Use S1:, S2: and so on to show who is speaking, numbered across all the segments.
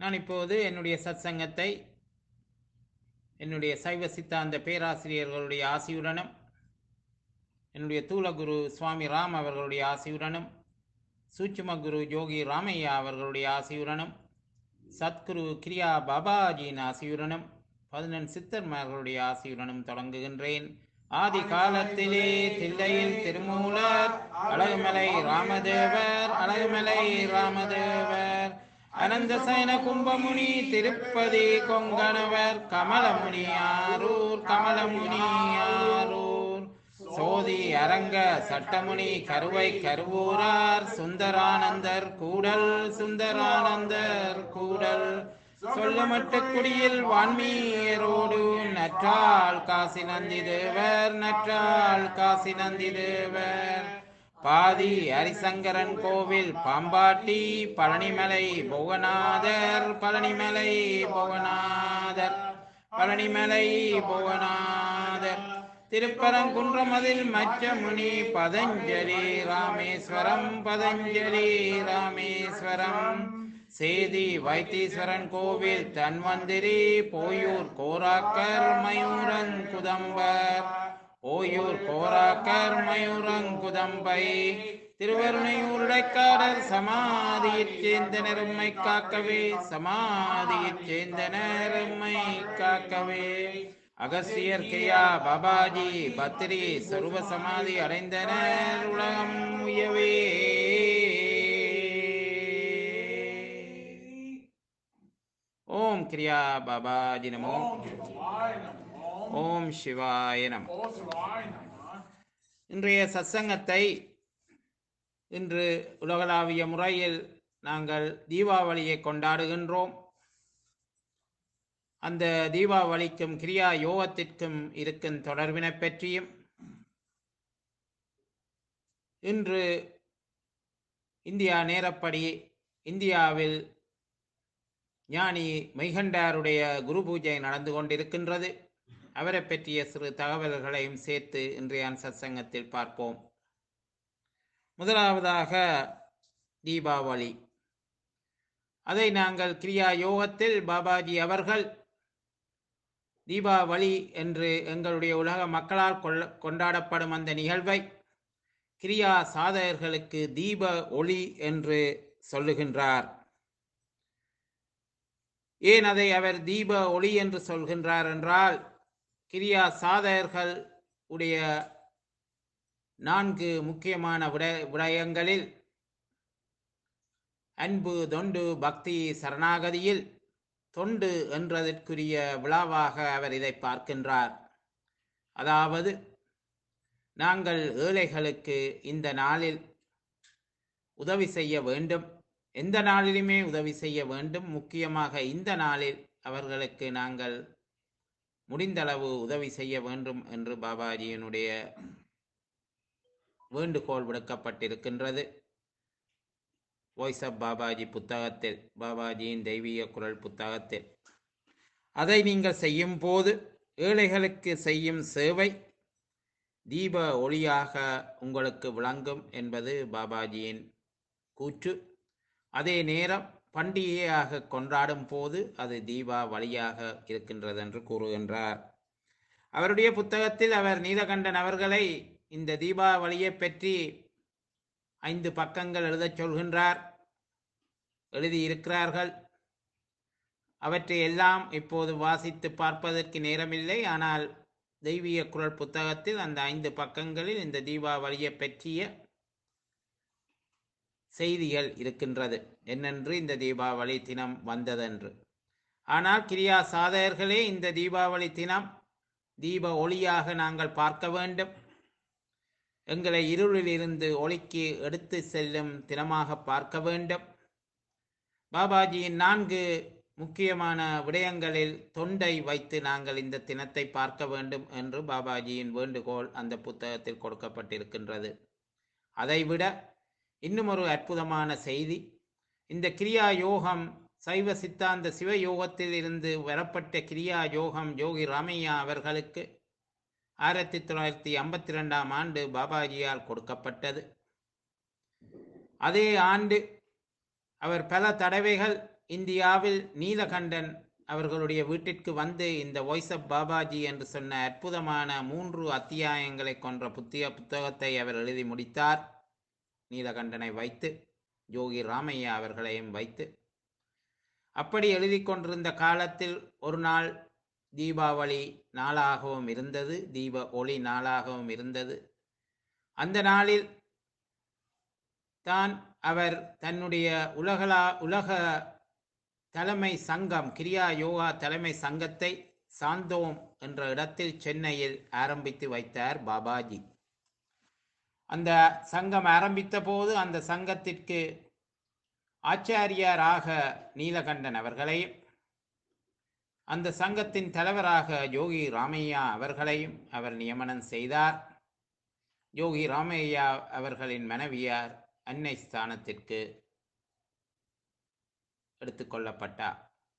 S1: நான் இப்போது என்னுடைய சத்சங்கத்தை என்னுடைய சைவ சித்தாந்த பேராசிரியர்களுடைய ஆசியுடனும் என்னுடைய தூலகுரு சுவாமி ராம் அவர்களுடைய ஆசியுடனும் சூட்சும குரு யோகி ராமையா அவர்களுடைய ஆசியுடனும் சத்குரு கிரியா பாபாஜியின் ஆசியுடனும் பதினெண் சித்தர்மார்களுடைய ஆசியுடனும் தொடங்குகின்றேன் ஆதி காலத்திலே தில்லையில் திருமூலர் அழகுமலை ராமதேவர் அழகுமலை ராமதேவர் அனந்த சயன கும்பமுனி திருப்பதி கொங்கணவர் கமலமுனி ஆரூர் கமலமுனி ஆரூர் சோதி அரங்க சட்டமுனி கருவை கருவூரார் சுந்தரானந்தர் கூடல் சுந்தரானந்தர் கூடல் சொல்லமட்டு குடியில் வான்மீரோடு நற்றால் காசி நந்தி தேவர் நற்றால் காசி நந்தி தேவர் பாதி ஹரிசங்கரன் கோவில் பாம்பாட்டி பழனிமலை புவனாதர் பழனிமலை புவனாதர் பழனிமலை புவனாதர் திருப்பரங்குன்றமதில் மச்ச முனி பதஞ்சலி ராமேஸ்வரம் பதஞ்சலி ராமேஸ்வரம் சேதி வைத்தீஸ்வரன் கோவில் தன்வந்திரி போயூர் கோராக்கர் மயூரன் குதம்பர் ஓயூர் கோராக்கர் மயூரங்குதம்பை திருவருணையூருடைக்காரர் சமாதியைச் சேர்ந்தனர் உம்மை காக்கவே சமாதியைச் சேர்ந்தனர் உம்மை காக்கவே அகஸ்தியர் கிரியா பாபாஜி பத்ரி சர்வ சமாதி அடைந்தனர் உலகம் உயவே ஓம் கிரியா பாபாஜி நமோ ஓம் சிவாய நமோ இன்றைய சத்சங்கத்தை இன்று உலகளாவிய முறையில் நாங்கள் தீபாவளியை கொண்டாடுகின்றோம் அந்த தீபாவளிக்கும் கிரியா யோகத்திற்கும் இருக்கும் தொடர்பினை பற்றியும் இன்று இந்தியா நேரப்படி இந்தியாவில் ஞானி மைகண்டாருடைய குரு பூஜை நடந்து கொண்டிருக்கின்றது அவரை பற்றிய சிறு தகவல்களையும் சேர்த்து இன்றைய சத்சங்கத்தில் பார்ப்போம் முதலாவதாக தீபாவளி அதை நாங்கள் கிரியா யோகத்தில் பாபாஜி அவர்கள் தீபாவளி என்று எங்களுடைய உலக மக்களால் கொள்ள கொண்டாடப்படும் அந்த நிகழ்வை கிரியா சாதகர்களுக்கு தீப ஒளி என்று சொல்லுகின்றார் ஏன் அதை அவர் தீப ஒளி என்று சொல்கின்றார் என்றால் கிரியா சாதகர்கள் உடைய நான்கு முக்கியமான விட விடயங்களில் அன்பு தொண்டு பக்தி சரணாகதியில் தொண்டு என்றதற்குரிய விழாவாக அவர் இதை பார்க்கின்றார் அதாவது நாங்கள் ஏழைகளுக்கு இந்த நாளில் உதவி செய்ய வேண்டும் எந்த நாளிலுமே உதவி செய்ய வேண்டும் முக்கியமாக இந்த நாளில் அவர்களுக்கு நாங்கள் முடிந்தளவு உதவி செய்ய வேண்டும் என்று பாபாஜியினுடைய வேண்டுகோள் விடுக்கப்பட்டிருக்கின்றது வாய்ஸ் ஆஃப் பாபாஜி புத்தகத்தில் பாபாஜியின் தெய்வீக குரல் புத்தகத்தில் அதை நீங்கள் செய்யும் போது ஏழைகளுக்கு செய்யும் சேவை தீப ஒளியாக உங்களுக்கு விளங்கும் என்பது பாபாஜியின் கூற்று அதே நேரம் பண்டிகையாக கொண்டாடும் போது அது தீபாவளியாக இருக்கின்றது என்று கூறுகின்றார் அவருடைய புத்தகத்தில் அவர் நீலகண்டன் அவர்களை இந்த தீபாவளியை பற்றி ஐந்து பக்கங்கள் எழுதச் சொல்கின்றார் எழுதியிருக்கிறார்கள் அவற்றை எல்லாம் இப்போது வாசித்து பார்ப்பதற்கு நேரமில்லை ஆனால் தெய்வீக குரல் புத்தகத்தில் அந்த ஐந்து பக்கங்களில் இந்த தீபாவளியை பற்றிய செய்திகள் இருக்கின்றது என்னென்று இந்த தீபாவளி தினம் வந்ததென்று ஆனால் கிரியா சாதகர்களே இந்த தீபாவளி தினம் தீப ஒளியாக நாங்கள் பார்க்க வேண்டும் எங்களை இருளிலிருந்து ஒளிக்கு எடுத்து செல்லும் தினமாக பார்க்க வேண்டும் பாபாஜியின் நான்கு முக்கியமான விடயங்களில் தொண்டை வைத்து நாங்கள் இந்த தினத்தை பார்க்க வேண்டும் என்று பாபாஜியின் வேண்டுகோள் அந்த புத்தகத்தில் கொடுக்கப்பட்டிருக்கின்றது அதைவிட இன்னும் ஒரு அற்புதமான செய்தி இந்த கிரியா யோகம் சைவ சித்தாந்த சிவ யோகத்தில் இருந்து வரப்பட்ட கிரியா யோகம் யோகி ராமையா அவர்களுக்கு ஆயிரத்தி தொள்ளாயிரத்தி ஐம்பத்தி ரெண்டாம் ஆண்டு பாபாஜியால் கொடுக்கப்பட்டது அதே ஆண்டு அவர் பல தடவைகள் இந்தியாவில் நீலகண்டன் அவர்களுடைய வீட்டிற்கு வந்து இந்த வாய்ஸ் ஆஃப் பாபாஜி என்று சொன்ன அற்புதமான மூன்று அத்தியாயங்களை கொன்ற புத்திய புத்தகத்தை அவர் எழுதி முடித்தார் நீலகண்டனை வைத்து யோகி ராமையா அவர்களையும் வைத்து அப்படி எழுதி கொண்டிருந்த காலத்தில் ஒரு நாள் தீபாவளி நாளாகவும் இருந்தது தீப ஒளி நாளாகவும் இருந்தது அந்த நாளில் தான் அவர் தன்னுடைய உலகளா உலக தலைமை சங்கம் கிரியா யோகா தலைமை சங்கத்தை சாந்தோம் என்ற இடத்தில் சென்னையில் ஆரம்பித்து வைத்தார் பாபாஜி அந்த சங்கம் ஆரம்பித்த போது அந்த சங்கத்திற்கு ஆச்சாரியாராக நீலகண்டன் அவர்களையும் அந்த சங்கத்தின் தலைவராக யோகி ராமையா அவர்களையும் அவர் நியமனம் செய்தார் யோகி ராமையா அவர்களின் மனைவியார் அன்னை ஸ்தானத்திற்கு எடுத்துக்கொள்ளப்பட்டார்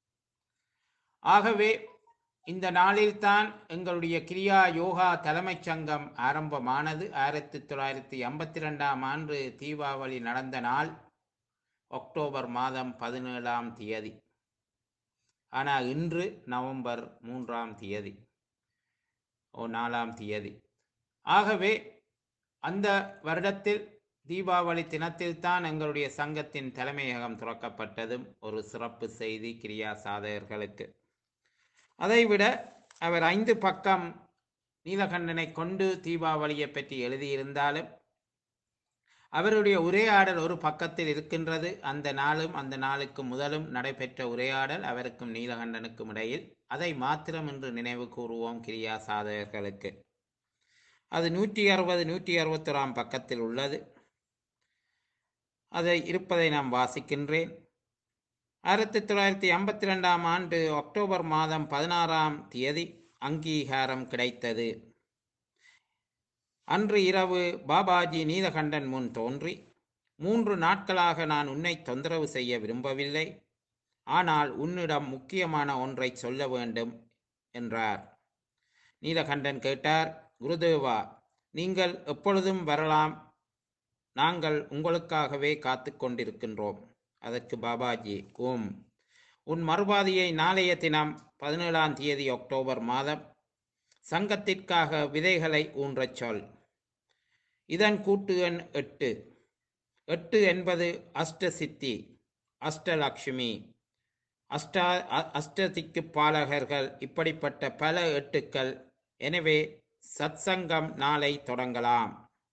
S1: ஆகவே இந்த நாளில்தான் எங்களுடைய கிரியா யோகா தலைமைச் சங்கம் ஆரம்பமானது ஆயிரத்தி தொள்ளாயிரத்தி ஐம்பத்தி ரெண்டாம் ஆண்டு தீபாவளி நடந்த நாள் அக்டோபர் மாதம் பதினேழாம் தேதி ஆனால் இன்று நவம்பர் மூன்றாம் தேதி ஓ நாலாம் தேதி ஆகவே அந்த வருடத்தில் தீபாவளி தினத்தில் தான் எங்களுடைய சங்கத்தின் தலைமையகம் துறக்கப்பட்டதும் ஒரு சிறப்பு செய்தி கிரியா சாதகர்களுக்கு அதைவிட அவர் ஐந்து பக்கம் நீலகண்டனை கொண்டு தீபாவளியை பற்றி எழுதியிருந்தாலும் அவருடைய உரையாடல் ஒரு பக்கத்தில் இருக்கின்றது அந்த நாளும் அந்த நாளுக்கு முதலும் நடைபெற்ற உரையாடல் அவருக்கும் நீலகண்டனுக்கும் இடையில் அதை மாத்திரம் என்று நினைவு கூறுவோம் கிரியா சாதகர்களுக்கு அது நூற்றி அறுபது நூற்றி அறுபத்தொராம் பக்கத்தில் உள்ளது அதை இருப்பதை நாம் வாசிக்கின்றேன் ஆயிரத்தி தொள்ளாயிரத்தி ஐம்பத்தி ரெண்டாம் ஆண்டு அக்டோபர் மாதம் பதினாறாம் தேதி அங்கீகாரம் கிடைத்தது அன்று இரவு பாபாஜி நீலகண்டன் முன் தோன்றி மூன்று நாட்களாக நான் உன்னை தொந்தரவு செய்ய விரும்பவில்லை ஆனால் உன்னிடம் முக்கியமான ஒன்றை சொல்ல வேண்டும் என்றார் நீலகண்டன் கேட்டார் குருதேவா நீங்கள் எப்பொழுதும் வரலாம் நாங்கள் உங்களுக்காகவே காத்து கொண்டிருக்கின்றோம் அதற்கு பாபாஜி ஓம் உன் மறுபாதியை நாளைய தினம் பதினேழாம் தேதி அக்டோபர் மாதம் சங்கத்திற்காக விதைகளை ஊன்றச் சொல் இதன் கூட்டு எண் எட்டு எட்டு என்பது அஷ்ட சித்தி அஷ்டலக்ஷ்மி அஷ்டா அ- அஷ்டதிக்கு பாலகர்கள் இப்படிப்பட்ட பல எட்டுக்கள் எனவே சத்சங்கம் நாளை தொடங்கலாம்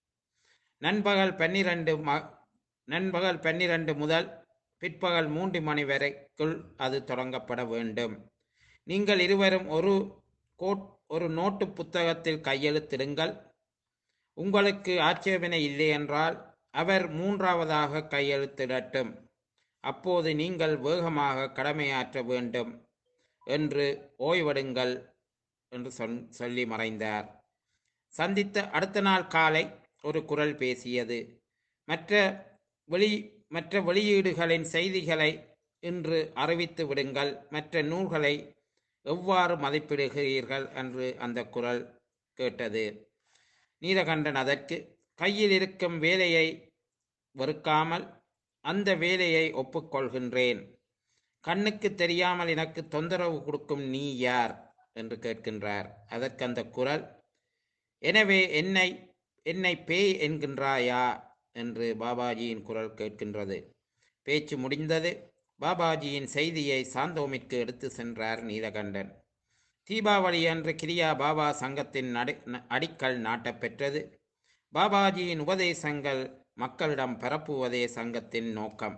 S1: நண்பகல் பன்னிரண்டு ம நண்பகல் பன்னிரண்டு முதல் பிற்பகல் மூன்று மணி வரைக்குள் அது தொடங்கப்பட வேண்டும் நீங்கள் இருவரும் ஒரு கோட் ஒரு நோட்டு புத்தகத்தில் கையெழுத்திடுங்கள் உங்களுக்கு ஆட்சேபனை இல்லை என்றால் அவர் மூன்றாவதாக கையெழுத்திடட்டும் அப்போது நீங்கள் வேகமாக கடமையாற்ற வேண்டும் என்று ஓய்வெடுங்கள் என்று சொல் சொல்லி மறைந்தார் சந்தித்த அடுத்த நாள் காலை ஒரு குரல் பேசியது மற்ற வெளி மற்ற வெளியீடுகளின் செய்திகளை இன்று அறிவித்து விடுங்கள் மற்ற நூல்களை எவ்வாறு மதிப்பிடுகிறீர்கள் என்று அந்த குரல் கேட்டது நீலகண்டன் அதற்கு கையில் இருக்கும் வேலையை வெறுக்காமல் அந்த வேலையை ஒப்புக்கொள்கின்றேன் கண்ணுக்கு தெரியாமல் எனக்கு தொந்தரவு கொடுக்கும் நீ யார் என்று கேட்கின்றார் அதற்கு அந்த குரல் எனவே என்னை என்னை பேய் என்கின்றாயா என்று பாபாஜியின் குரல் கேட்கின்றது பேச்சு முடிந்தது பாபாஜியின் செய்தியை சாந்தோமிற்கு எடுத்து சென்றார் நீலகண்டன் தீபாவளி அன்று கிரியா பாபா சங்கத்தின் நடு ந- அடிக்கல் நாட்டப்பெற்றது பாபாஜியின் உபதேசங்கள் மக்களிடம் பரப்புவதே சங்கத்தின் நோக்கம்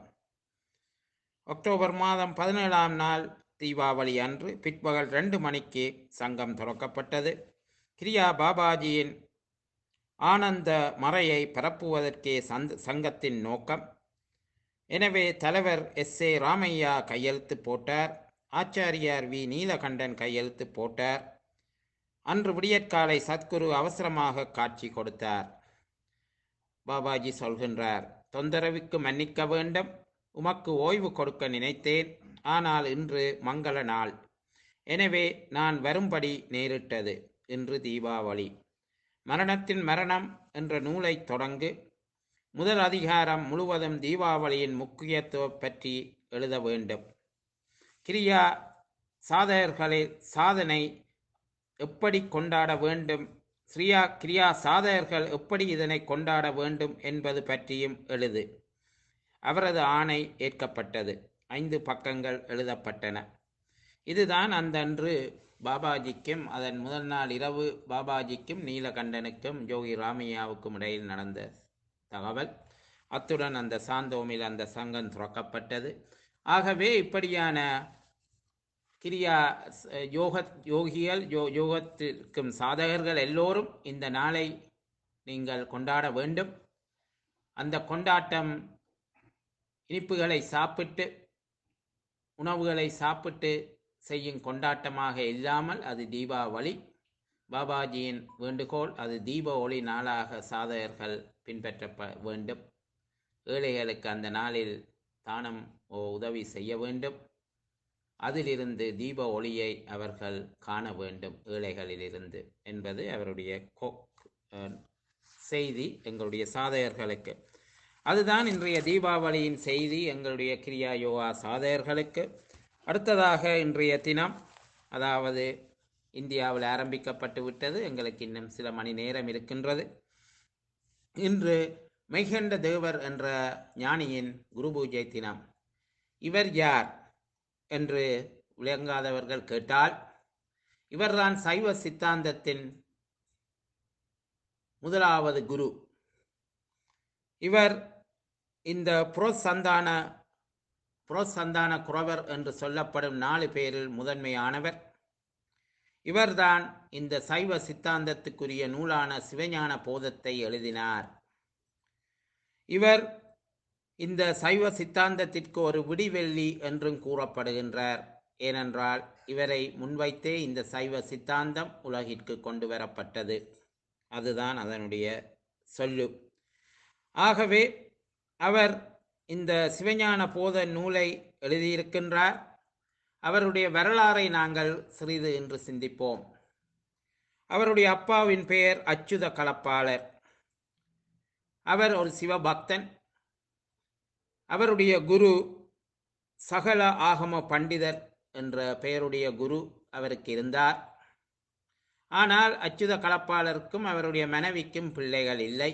S1: அக்டோபர் மாதம் பதினேழாம் நாள் தீபாவளி அன்று பிற்பகல் ரெண்டு மணிக்கு சங்கம் திறக்கப்பட்டது கிரியா பாபாஜியின் ஆனந்த மறையை பரப்புவதற்கே சந்த சங்கத்தின் நோக்கம் எனவே தலைவர் எஸ் ஏ ராமையா கையெழுத்து போட்டார் ஆச்சாரியார் வி நீலகண்டன் கையெழுத்து போட்டார் அன்று விடியற்காலை சத்குரு அவசரமாக காட்சி கொடுத்தார் பாபாஜி சொல்கின்றார் தொந்தரவுக்கு மன்னிக்க வேண்டும் உமக்கு ஓய்வு கொடுக்க நினைத்தேன் ஆனால் இன்று மங்கள நாள் எனவே நான் வரும்படி நேரிட்டது இன்று தீபாவளி மரணத்தின் மரணம் என்ற நூலை தொடங்கு முதல் அதிகாரம் முழுவதும் தீபாவளியின் முக்கியத்துவம் பற்றி எழுத வேண்டும் கிரியா சாதகர்களில் சாதனை எப்படி கொண்டாட வேண்டும் ஸ்ரீயா கிரியா சாதகர்கள் எப்படி இதனை கொண்டாட வேண்டும் என்பது பற்றியும் எழுது அவரது ஆணை ஏற்கப்பட்டது ஐந்து பக்கங்கள் எழுதப்பட்டன இதுதான் அந்தன்று பாபாஜிக்கும் அதன் முதல் நாள் இரவு பாபாஜிக்கும் நீலகண்டனுக்கும் ஜோகி ராமையாவுக்கும் இடையில் நடந்த தகவல் அத்துடன் அந்த சாந்தோமில் அந்த சங்கம் துறக்கப்பட்டது ஆகவே இப்படியான கிரியா ஸ்- யோக யோகிகள் யோ யோகத்திற்கும் சாதகர்கள் எல்லோரும் இந்த நாளை நீங்கள் கொண்டாட வேண்டும் அந்த கொண்டாட்டம் இனிப்புகளை சாப்பிட்டு உணவுகளை சாப்பிட்டு செய்யும் கொண்டாட்டமாக இல்லாமல் அது தீபாவளி பாபாஜியின் வேண்டுகோள் அது தீப ஒளி நாளாக சாதகர்கள் பின்பற்ற வேண்டும் ஏழைகளுக்கு அந்த நாளில் தானம் ஓ உதவி செய்ய வேண்டும் அதிலிருந்து தீப ஒளியை அவர்கள் காண வேண்டும் ஏழைகளிலிருந்து என்பது அவருடைய கோ- அஹ் செய்தி எங்களுடைய சாதகர்களுக்கு அதுதான் இன்றைய தீபாவளியின் செய்தி எங்களுடைய கிரியா யோகா சாதகர்களுக்கு அடுத்ததாக இன்றைய தினம் அதாவது இந்தியாவில் ஆரம்பிக்கப்பட்டு விட்டது எங்களுக்கு இன்னும் சில மணி நேரம் இருக்கின்றது இன்று மெய்கண்ட தேவர் என்ற ஞானியின் குரு பூஜை தினம் இவர் யார் என்று விளங்காதவர்கள் கேட்டால் இவர்தான் சைவ சித்தாந்தத்தின் முதலாவது குரு இவர் இந்த புரோசந்தான புரோசந்தான குரவர் என்று சொல்லப்படும் நாலு பேரில் முதன்மையானவர் இவர்தான் இந்த சைவ சித்தாந்தத்துக்குரிய நூலான சிவஞான போதத்தை எழுதினார் இவர் இந்த சைவ சித்தாந்தத்திற்கு ஒரு விடிவெள்ளி என்றும் கூறப்படுகின்றார் ஏனென்றால் இவரை முன்வைத்தே இந்த சைவ சித்தாந்தம் உலகிற்கு கொண்டு வரப்பட்டது அதுதான் அதனுடைய சொல்லு ஆகவே அவர் இந்த சிவஞான போத நூலை எழுதியிருக்கின்றார் அவருடைய வரலாறை நாங்கள் சிறிது இன்று சிந்திப்போம் அவருடைய அப்பாவின் பெயர் அச்சுத கலப்பாளர் அவர் ஒரு சிவபக்தன் அவருடைய குரு சகல ஆகம பண்டிதர் என்ற பெயருடைய குரு அவருக்கு இருந்தார் ஆனால் அச்சுத கலப்பாளருக்கும் அவருடைய மனைவிக்கும் பிள்ளைகள் இல்லை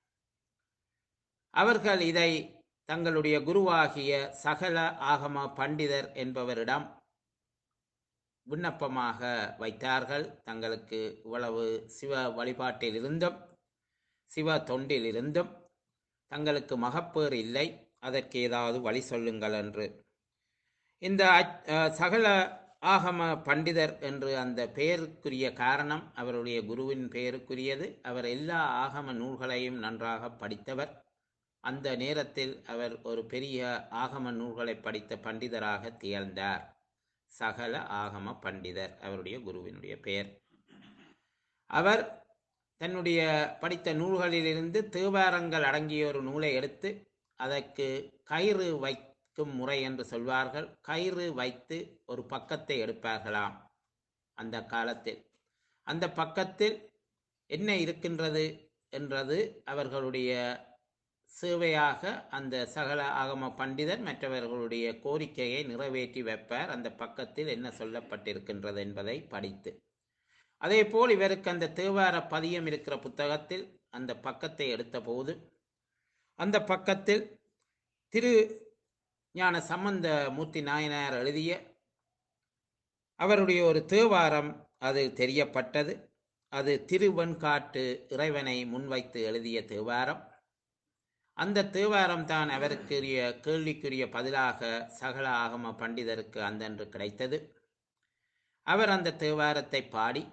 S1: அவர்கள் இதை தங்களுடைய குருவாகிய சகல ஆகம பண்டிதர் என்பவரிடம் விண்ணப்பமாக வைத்தார்கள் தங்களுக்கு இவ்வளவு சிவ வழிபாட்டில் இருந்தும் சிவ தொண்டில் இருந்தும் தங்களுக்கு மகப்பேறு இல்லை அதற்கு ஏதாவது வழி சொல்லுங்கள் என்று இந்த அச்- அஹ் சகல ஆகம பண்டிதர் என்று அந்த பெயருக்குரிய காரணம் அவருடைய குருவின் பெயருக்குரியது அவர் எல்லா ஆகம நூல்களையும் நன்றாக படித்தவர் அந்த நேரத்தில் அவர் ஒரு பெரிய ஆகம நூல்களை படித்த பண்டிதராக திகழ்ந்தார் சகல ஆகம பண்டிதர் அவருடைய குருவினுடைய பெயர் அவர் தன்னுடைய படித்த நூல்களிலிருந்து தேவாரங்கள் அடங்கிய ஒரு நூலை எடுத்து அதற்கு கயிறு வைக்கும் முறை என்று சொல்வார்கள் கயிறு வைத்து ஒரு பக்கத்தை எடுப்பார்களாம் அந்த காலத்தில் அந்த பக்கத்தில் என்ன இருக்கின்றது என்றது அவர்களுடைய சேவையாக அந்த சகல ஆகம பண்டிதர் மற்றவர்களுடைய கோரிக்கையை நிறைவேற்றி வைப்பார் அந்த பக்கத்தில் என்ன சொல்லப்பட்டிருக்கின்றது என்பதை படித்து அதேபோல் இவருக்கு அந்த தேவார பதியம் இருக்கிற புத்தகத்தில் அந்த பக்கத்தை எடுத்தபோது அந்த பக்கத்தில் திரு ஞான சம்பந்த மூர்த்தி நாயனார் எழுதிய அவருடைய ஒரு தேவாரம் அது தெரியப்பட்டது அது திருவெண்காட்டு இறைவனை முன்வைத்து எழுதிய தேவாரம் அந்த தேவாரம் தான் அவருக்குரிய கேள்விக்குரிய பதிலாக சகல ஆகம பண்டிதருக்கு அந்தன்று கிடைத்தது அவர் அந்த தேவாரத்தை பாடி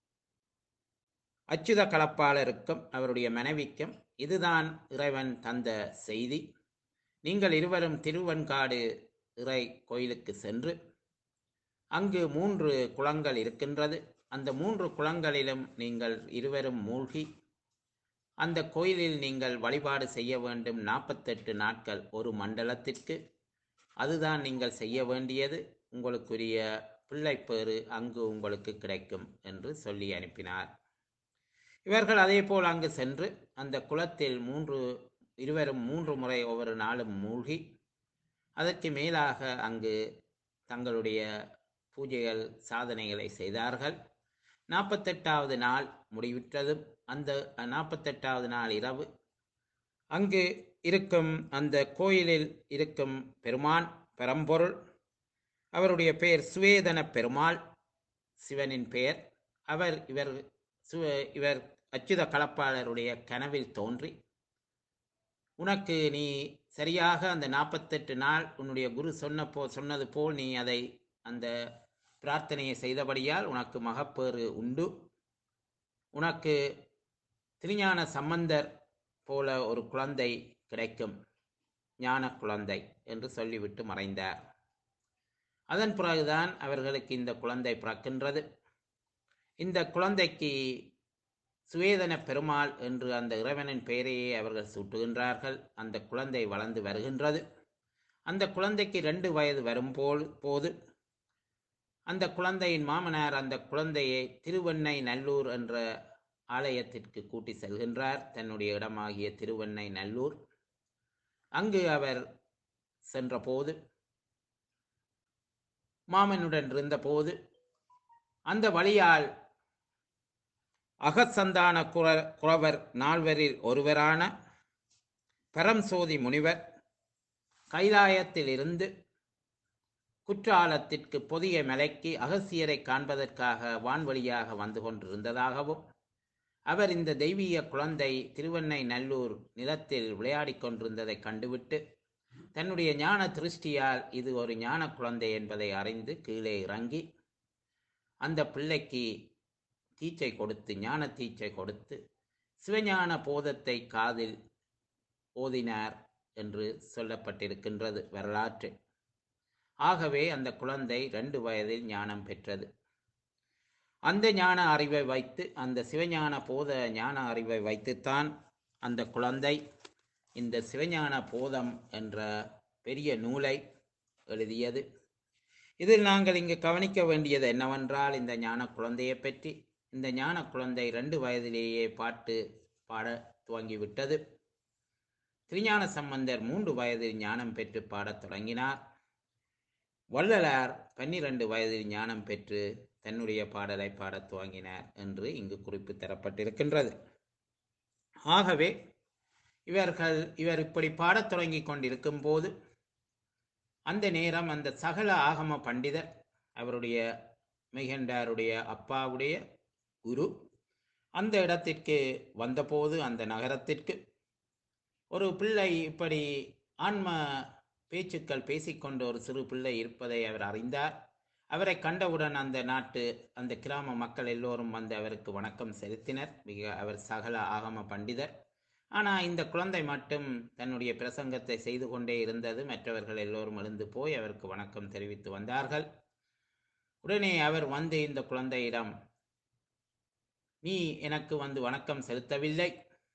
S1: அச்சுத கலப்பாளருக்கும் அவருடைய மனைவிக்கும் இதுதான் இறைவன் தந்த செய்தி நீங்கள் இருவரும் திருவெண்காடு இறை கோயிலுக்கு சென்று அங்கு மூன்று குளங்கள் இருக்கின்றது அந்த மூன்று குளங்களிலும் நீங்கள் இருவரும் மூழ்கி அந்த கோயிலில் நீங்கள் வழிபாடு செய்ய வேண்டும் நாற்பத்தெட்டு நாட்கள் ஒரு மண்டலத்திற்கு அதுதான் நீங்கள் செய்ய வேண்டியது உங்களுக்குரிய பிள்ளைப்பேறு அங்கு உங்களுக்கு கிடைக்கும் என்று சொல்லி அனுப்பினார் இவர்கள் அதேபோல் அங்கு சென்று அந்த குளத்தில் மூன்று இருவரும் மூன்று முறை ஒவ்வொரு நாளும் மூழ்கி அதற்கு மேலாக அங்கு தங்களுடைய பூஜைகள் சாதனைகளை செய்தார்கள் நாற்பத்தெட்டாவது நாள் முடிவுற்றதும் அந்த நாற்பத்தெட்டாவது நாள் இரவு அங்கு இருக்கும் அந்த கோயிலில் இருக்கும் பெருமான் பெரம்பொருள் அவருடைய பெயர் சுவேதன பெருமாள் சிவனின் பெயர் அவர் இவர் சுவ இவர் அச்சுத கலப்பாளருடைய கனவில் தோன்றி உனக்கு நீ சரியாக அந்த நாற்பத்தெட்டு நாள் உன்னுடைய குரு சொன்ன போ சொன்னது போல் நீ அதை அந்த பிரார்த்தனையை செய்தபடியால் உனக்கு மகப்பேறு உண்டு உனக்கு திருஞான சம்பந்தர் போல ஒரு குழந்தை கிடைக்கும் ஞான குழந்தை என்று சொல்லிவிட்டு மறைந்தார் அதன் பிறகுதான் அவர்களுக்கு இந்த குழந்தை பிறக்கின்றது இந்த குழந்தைக்கு சுவேதன பெருமாள் என்று அந்த இறைவனின் பெயரையே அவர்கள் சூட்டுகின்றார்கள் அந்த குழந்தை வளர்ந்து வருகின்றது அந்த குழந்தைக்கு ரெண்டு வயது வரும்போல் போது அந்த குழந்தையின் மாமனார் அந்த குழந்தையை திருவெண்ணை நல்லூர் என்ற ஆலயத்திற்கு கூட்டி செல்கின்றார் தன்னுடைய இடமாகிய திருவெண்ணை நல்லூர் அங்கு அவர் சென்றபோது மாமனுடன் இருந்தபோது அந்த வழியால் அகசந்தான குர குறவர் நால்வரில் ஒருவரான பரம்சோதி முனிவர் கைலாயத்தில் இருந்து குற்றாலத்திற்கு பொதிய மலைக்கு அகசியரை காண்பதற்காக வான்வழியாக வந்து கொண்டிருந்ததாகவும் அவர் இந்த தெய்வீக குழந்தை திருவெண்ணை நல்லூர் நிலத்தில் விளையாடிக் கொண்டிருந்ததை கண்டுவிட்டு தன்னுடைய ஞான திருஷ்டியால் இது ஒரு ஞான குழந்தை என்பதை அறிந்து கீழே இறங்கி அந்த பிள்ளைக்கு தீச்சை கொடுத்து ஞான தீச்சை கொடுத்து சிவஞான போதத்தை காதில் ஓதினார் என்று சொல்லப்பட்டிருக்கின்றது வரலாற்று ஆகவே அந்த குழந்தை ரெண்டு வயதில் ஞானம் பெற்றது அந்த ஞான அறிவை வைத்து அந்த சிவஞான போத ஞான அறிவை வைத்துத்தான் அந்த குழந்தை இந்த சிவஞான போதம் என்ற பெரிய நூலை எழுதியது இதில் நாங்கள் இங்கு கவனிக்க வேண்டியது என்னவென்றால் இந்த ஞான குழந்தையை பற்றி இந்த ஞான குழந்தை ரெண்டு வயதிலேயே பாட்டு பாட துவங்கிவிட்டது திருஞான சம்பந்தர் மூன்று வயதில் ஞானம் பெற்று பாடத் தொடங்கினார் வள்ளலார் பன்னிரண்டு வயதில் ஞானம் பெற்று தன்னுடைய பாடலை பாடத் துவங்கினார் என்று இங்கு குறிப்பு தரப்பட்டிருக்கின்றது ஆகவே இவர்கள் இவர் இப்படி பாடத் தொடங்கி கொண்டிருக்கும் போது அந்த நேரம் அந்த சகல ஆகம பண்டிதர் அவருடைய மெய்கண்டாருடைய அப்பாவுடைய குரு அந்த இடத்திற்கு வந்தபோது அந்த நகரத்திற்கு ஒரு பிள்ளை இப்படி ஆன்ம பேச்சுக்கள் பேசிக்கொண்ட ஒரு சிறு பிள்ளை இருப்பதை அவர் அறிந்தார் அவரை கண்டவுடன் அந்த நாட்டு அந்த கிராம மக்கள் எல்லோரும் வந்து அவருக்கு வணக்கம் செலுத்தினர் மிக அவர் சகல ஆகம பண்டிதர் ஆனால் இந்த குழந்தை மட்டும் தன்னுடைய பிரசங்கத்தை செய்து கொண்டே இருந்தது மற்றவர்கள் எல்லோரும் எழுந்து போய் அவருக்கு வணக்கம் தெரிவித்து வந்தார்கள் உடனே அவர் வந்து இந்த குழந்தையிடம் நீ எனக்கு வந்து வணக்கம் செலுத்தவில்லை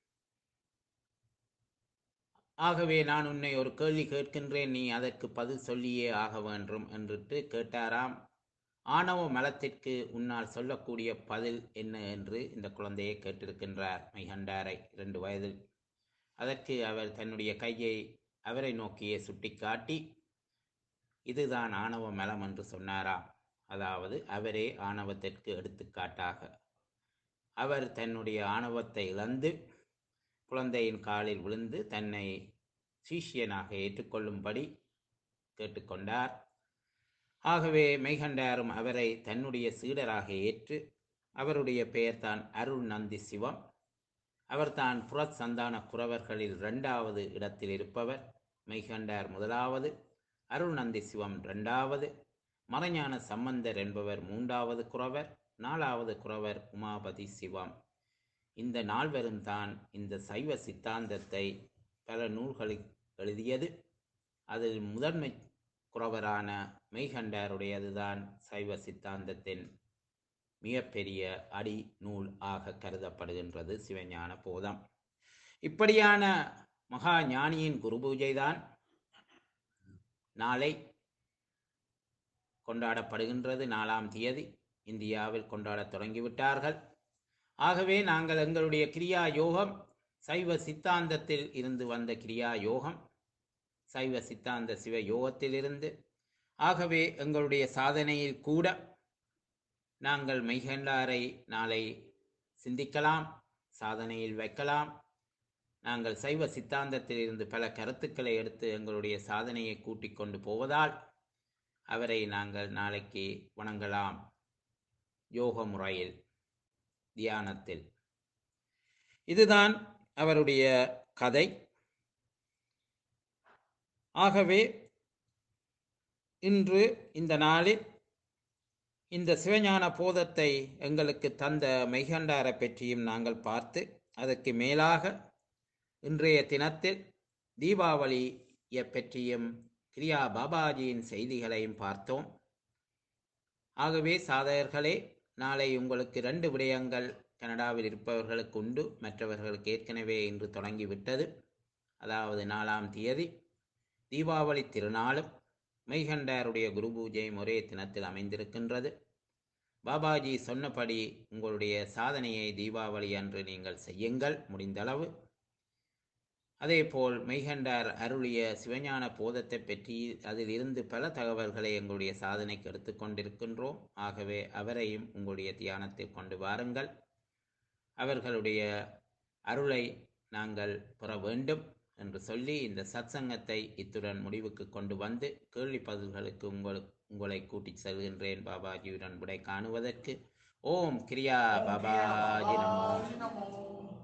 S1: ஆகவே நான் உன்னை ஒரு கேள்வி கேட்கின்றேன் நீ அதற்கு பதில் சொல்லியே ஆக வேண்டும் என்றுட்டு கேட்டாராம் ஆணவ மலத்திற்கு உன்னால் சொல்லக்கூடிய பதில் என்ன என்று இந்த குழந்தையை கேட்டிருக்கின்றார் மைகண்டாரை இரண்டு வயதில் அதற்கு அவர் தன்னுடைய கையை அவரை நோக்கியே சுட்டிக்காட்டி இதுதான் ஆணவ மலம் என்று சொன்னாராம் அதாவது அவரே ஆணவத்திற்கு எடுத்துக்காட்டாக அவர் தன்னுடைய ஆணவத்தை இழந்து குழந்தையின் காலில் விழுந்து தன்னை சீஷியனாக ஏற்றுக்கொள்ளும்படி கேட்டுக்கொண்டார் ஆகவே மெய்கண்டாரும் அவரை தன்னுடைய சீடராக ஏற்று அவருடைய பெயர்தான் அருள் நந்தி சிவம் அவர்தான் புறச் சந்தான குறவர்களில் இரண்டாவது இடத்தில் இருப்பவர் மெய்கண்டார் முதலாவது அருள் நந்தி சிவம் இரண்டாவது மறைஞான சம்பந்தர் என்பவர் மூன்றாவது குறவர் நாலாவது குறவர் உமாபதி சிவம் இந்த நால்வரும் தான் இந்த சைவ சித்தாந்தத்தை பல நூல்களில் எழுதியது அதில் முதன்மை குறவரான மெய்கண்டாருடையதுதான் சைவ சித்தாந்தத்தின் மிகப்பெரிய அடி நூல் ஆக கருதப்படுகின்றது சிவஞான போதம் இப்படியான மகா ஞானியின் குரு பூஜைதான் நாளை கொண்டாடப்படுகின்றது நாலாம் தேதி இந்தியாவில் கொண்டாடத் தொடங்கிவிட்டார்கள் ஆகவே நாங்கள் எங்களுடைய கிரியா யோகம் சைவ சித்தாந்தத்தில் இருந்து வந்த கிரியா யோகம் சைவ சித்தாந்த சிவ யோகத்திலிருந்து ஆகவே எங்களுடைய சாதனையில் கூட நாங்கள் மெய்கண்டாரை நாளை சிந்திக்கலாம் சாதனையில் வைக்கலாம் நாங்கள் சைவ சித்தாந்தத்தில் இருந்து பல கருத்துக்களை எடுத்து எங்களுடைய சாதனையை கூட்டிக் கொண்டு போவதால் அவரை நாங்கள் நாளைக்கு வணங்கலாம் யோக முறையில் தியானத்தில் இதுதான் அவருடைய கதை ஆகவே இன்று இந்த நாளில் இந்த சிவஞான போதத்தை எங்களுக்கு தந்த மெய்கண்டாரை பற்றியும் நாங்கள் பார்த்து அதற்கு மேலாக இன்றைய தினத்தில் தீபாவளியை பற்றியும் கிரியா பாபாஜியின் செய்திகளையும் பார்த்தோம் ஆகவே சாதகர்களே நாளை உங்களுக்கு ரெண்டு விடயங்கள் கனடாவில் இருப்பவர்களுக்கு உண்டு மற்றவர்களுக்கு ஏற்கனவே இன்று தொடங்கிவிட்டது அதாவது நாலாம் தேதி தீபாவளி திருநாளும் மெய்கண்டாருடைய குரு பூஜையும் ஒரே தினத்தில் அமைந்திருக்கின்றது பாபாஜி சொன்னபடி உங்களுடைய சாதனையை தீபாவளி அன்று நீங்கள் செய்யுங்கள் முடிந்தளவு அதேபோல் மெய்கண்டார் அருளிய சிவஞான போதத்தை பற்றி அதில் இருந்து பல தகவல்களை எங்களுடைய சாதனைக்கு எடுத்துக்கொண்டிருக்கின்றோம் ஆகவே அவரையும் உங்களுடைய தியானத்தில் கொண்டு வாருங்கள் அவர்களுடைய அருளை நாங்கள் பெற வேண்டும் என்று சொல்லி இந்த சத்சங்கத்தை இத்துடன் முடிவுக்கு கொண்டு வந்து கேள்வி பதில்களுக்கு உங்களுக்கு உங்களை கூட்டிச் செல்கின்றேன் பாபாஜியுடன் விடை காணுவதற்கு ஓம் கிரியா பாபாஜி நமோ
S2: நமோ